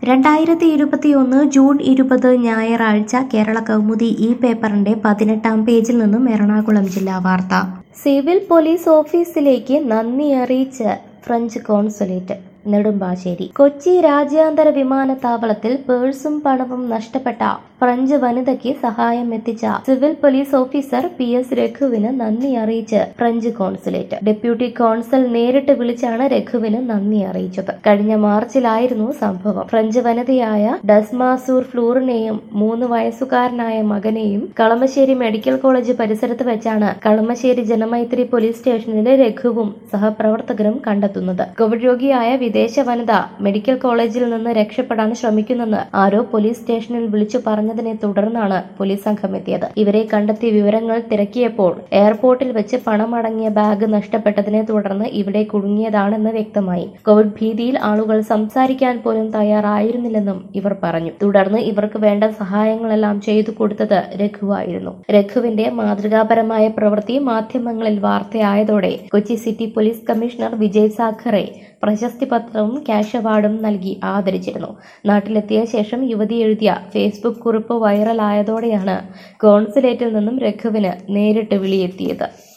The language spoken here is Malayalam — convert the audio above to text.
രണ്ടായിരത്തി ഇരുപത്തിയൊന്ന് ജൂൺ ഇരുപത് ഞായറാഴ്ച കേരള കൗമുദി ഈ പേപ്പറിന്റെ പതിനെട്ടാം പേജിൽ നിന്നും എറണാകുളം ജില്ലാ വാർത്ത സിവിൽ പോലീസ് ഓഫീസിലേക്ക് നന്ദി അറിയിച്ച് ഫ്രഞ്ച് കോൺസുലേറ്റ് നെടുമ്പാശ്ശേരി കൊച്ചി രാജ്യാന്തര വിമാനത്താവളത്തിൽ പേഴ്സും പണവും നഷ്ടപ്പെട്ട ഫ്രഞ്ച് വനിതയ്ക്ക് സഹായം എത്തിച്ച civil police officer P S രഘുവിന് നന്ദി അറിയിച്ച് ഫ്രഞ്ച് കോൺസുലേറ്റ് ഡെപ്യൂട്ടി കോൺസൽ നേരിട്ട് വിളിച്ചാണ് രഘുവിന് നന്ദി അറിയിച്ചത് കഴിഞ്ഞ മാർച്ചിലായിരുന്നു സംഭവം ഫ്രഞ്ച് വനിതയായ ഡസ്മാസൂർ ഫ്ലൂറിനെയും മൂന്ന് വയസ്സുകാരനായ മകനെയും കളമശ്ശേരി മെഡിക്കൽ കോളേജ് പരിസരത്ത് വെച്ചാണ് കളമശ്ശേരി ജനമൈത്രി പോലീസ് സ്റ്റേഷനിലെ രഘുവും സഹപ്രവർത്തകരും കണ്ടെത്തുന്നത് കോവിഡ് രോഗിയായ വിദേശ വനിത മെഡിക്കൽ കോളേജിൽ നിന്ന് രക്ഷപ്പെടാൻ ശ്രമിക്കുന്നെന്ന് ആരോ പോലീസ് സ്റ്റേഷനിൽ വിളിച്ചു പറഞ്ഞതിനെ തുടർന്നാണ് പോലീസ് സംഘം എത്തിയത് ഇവരെ കണ്ടെത്തി വിവരങ്ങൾ തിരക്കിയപ്പോൾ എയർപോർട്ടിൽ വെച്ച് പണമടങ്ങിയ ബാഗ് നഷ്ടപ്പെട്ടതിനെ തുടർന്ന് ഇവിടെ കുടുങ്ങിയതാണെന്ന് വ്യക്തമായി കോവിഡ് ഭീതിയിൽ ആളുകൾ സംസാരിക്കാൻ പോലും തയ്യാറായിരുന്നില്ലെന്നും ഇവർ പറഞ്ഞു തുടർന്ന് ഇവർക്ക് വേണ്ട സഹായങ്ങളെല്ലാം ചെയ്തു കൊടുത്തത് രഘുവായിരുന്നു രഘുവിന്റെ മാതൃകാപരമായ പ്രവൃത്തി മാധ്യമങ്ങളിൽ വാർത്തയായതോടെ Kochi city police commissioner Vijay Sakhare പ്രശസ്തി പത്രവും ക്യാഷ് അവാർഡും നൽകി ആദരിച്ചിരുന്നു നാട്ടിലെത്തിയ ശേഷം യുവതി എഴുതിയ ഫേസ്ബുക്ക് കുറിപ്പ് വൈറലായതോടെയാണ് കോൺസുലേറ്റിൽ നിന്നും രഘുവിന് നേരിട്ട് വിളിയെത്തിയത്